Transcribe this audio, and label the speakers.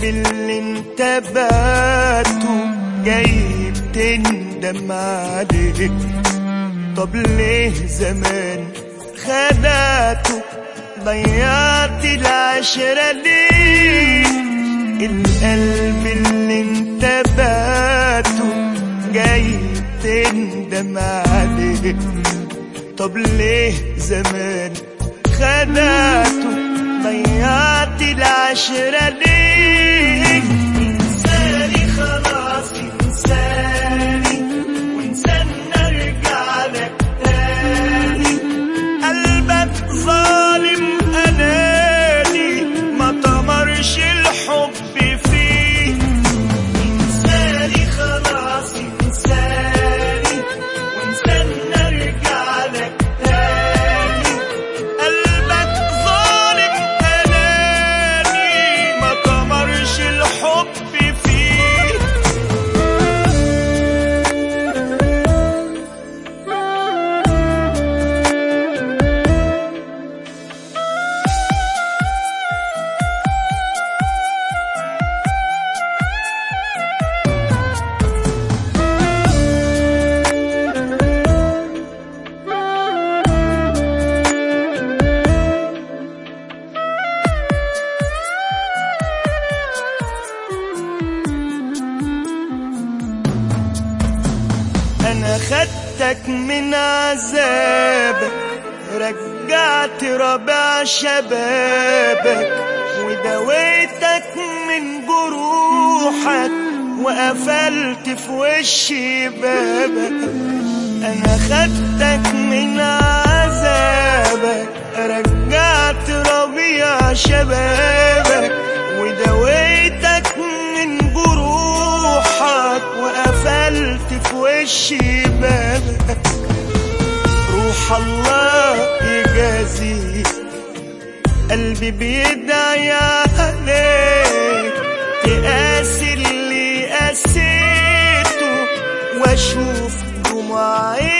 Speaker 1: القلب اللي انت بعته جاي بتندم عليه طب ليه زمان خدعته ضيعت العشرة ليه القلب اللي انت بعته جاي تندم عليه طب ليه زمان خدعته ضيعت العشرة ليه انساني خلاص انساني وانسان ارجع لك تاني قلبك ظالم اناني ما طمرش الحب فيه انساني خلاص انساني وانسان ارجع لك تاني قلبك ظالم اناني ما طمرش الحب فيه انا خدتك من عذابك رجعت ربع شبابك ودويتك من جروحك وقفلت في وشي بابك انا خدتك من عذابك رجعت ربيع شبابك ودويتك من جروحك وقفلت في وشي بابك روح الله يجازيك قلبي بيدعي عليك تقاسي اللي قاسيته واشوف دموعي